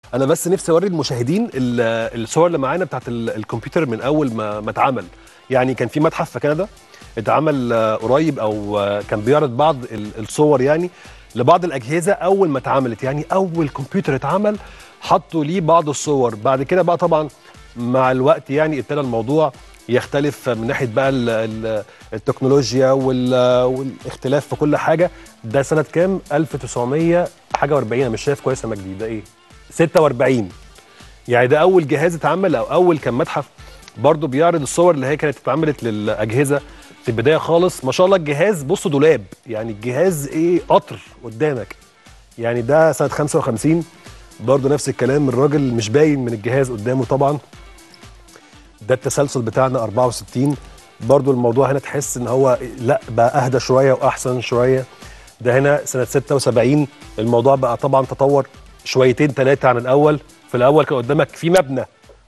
انا بس نفسي اوري المشاهدين ال- الصور اللي معانا بتاعت ال- الكمبيوتر من اول ما ما اتعمل يعني كان في متحف في كندا اتعمل آه، قريب او آه، كان بيعرض بعض ال- الصور يعني لبعض الاجهزه اول ما اتعملت يعني اول كمبيوتر اتعمل حطوا ليه بعض الصور بعد كده بقى طبعا مع الوقت يعني ابتدى الموضوع يختلف من ناحيه بقى ال- ال- التكنولوجيا وال- والاختلاف في كل حاجه ده سنه كام 1900 حاجه و40 انا مش شايف كويس يا مجدي ده ايه 46 يعني ده اول جهاز اتعمل او اول كان متحف برضه بيعرض الصور اللي هي كانت اتعملت للاجهزه في البدايه خالص ما شاء الله الجهاز بصوا دولاب يعني الجهاز ايه قطر قدامك يعني ده سنه 55 برضه نفس الكلام الراجل مش باين من الجهاز قدامه طبعا ده التسلسل بتاعنا 64 برضو الموضوع هنا تحس ان هو لا بقى اهدى شويه واحسن شويه ده هنا سنه 76 الموضوع بقى طبعا تطور شويتين ثلاثه عن الاول في الاول كان قدامك في مبنى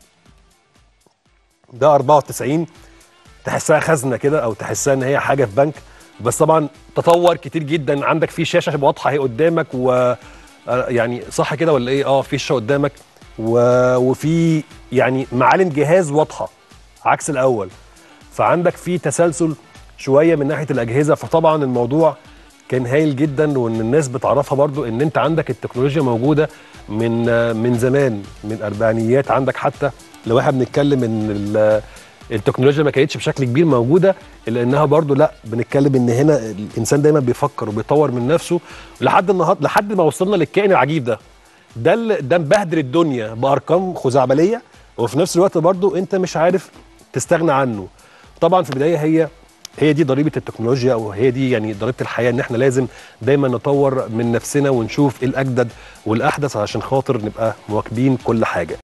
ده 94 تحسها خزنه كده او تحسها ان هي حاجه في بنك بس طبعا تطور كتير جدا عندك في شاشه واضحه اهي قدامك و آه، يعني صح كده ولا ايه اه في شاشه قدامك و... وفي يعني معالم جهاز واضحه عكس الاول فعندك في تسلسل شويه من ناحيه الاجهزه فطبعا الموضوع كان هايل جدا وان الناس بتعرفها برضو ان انت عندك التكنولوجيا موجوده من آه، من زمان من اربعينيات عندك حتى لو احنا بنتكلم ان ال- التكنولوجيا ما كانتش بشكل كبير موجوده الا انها برضو لا بنتكلم ان هنا الانسان دايما بيفكر وبيطور من نفسه لحد النهارده لحد ما وصلنا للكائن العجيب ده ده ال- ده مبهدل الدنيا بارقام خزعبليه وفي نفس الوقت برضو انت مش عارف تستغنى عنه طبعا في البدايه هي هي دي ضريبه التكنولوجيا او هي دي يعني ضريبه الحياه ان احنا لازم دايما نطور من نفسنا ونشوف ايه الاجدد والاحدث عشان خاطر نبقى مواكبين كل حاجه